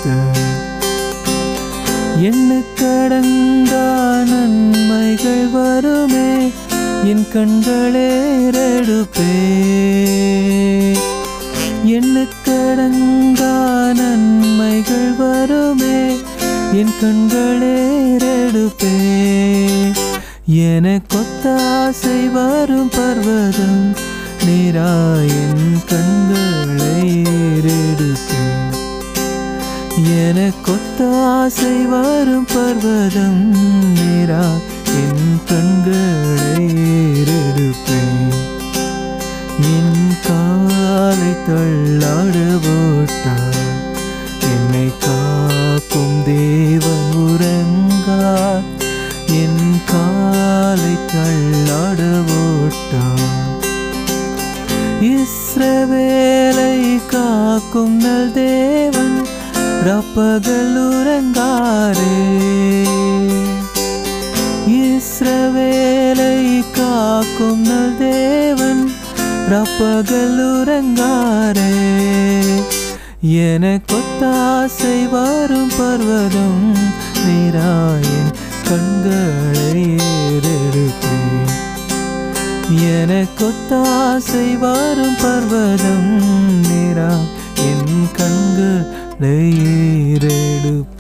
எண்ணுக்கடங்கா நன்மைகள் வருமே என் கண்களே ரெடுப்பே எண்ணுக்கடங்கா நன்மைகள் வருமே என் கண்களே ரெடுப்பே எனக்கொத்த ஆசை வரும் பர்வதம் நீராயன் கண்களை ஏறெடுப்பேன் எனக்கொத்த ஆசை வரும் பர்வதம் நீரா என் கண்களை ஏறெடுப்பேன் என் காலை தள்ளாட போட்டார் என்னை காக்கும் தேவன் உறங்கார் என் காலை தள்ளாட போட்டார் இஸ்ரவேலை காக்கும் நல் தேவன் ரப்பகல் உறங்காரே இஸ்ரவேலை காக்கும் நல் தேவன் ரப்பகல் உறங்காரே எனக்கொத்தாசை வரும் பர்வதம் நீராயன் கண்களை ஏறெடுப்பேன் எனக்கொத்தாசை வரும் பர்வதம் நிறா என் கண்களை ஏறெடுப்பேன்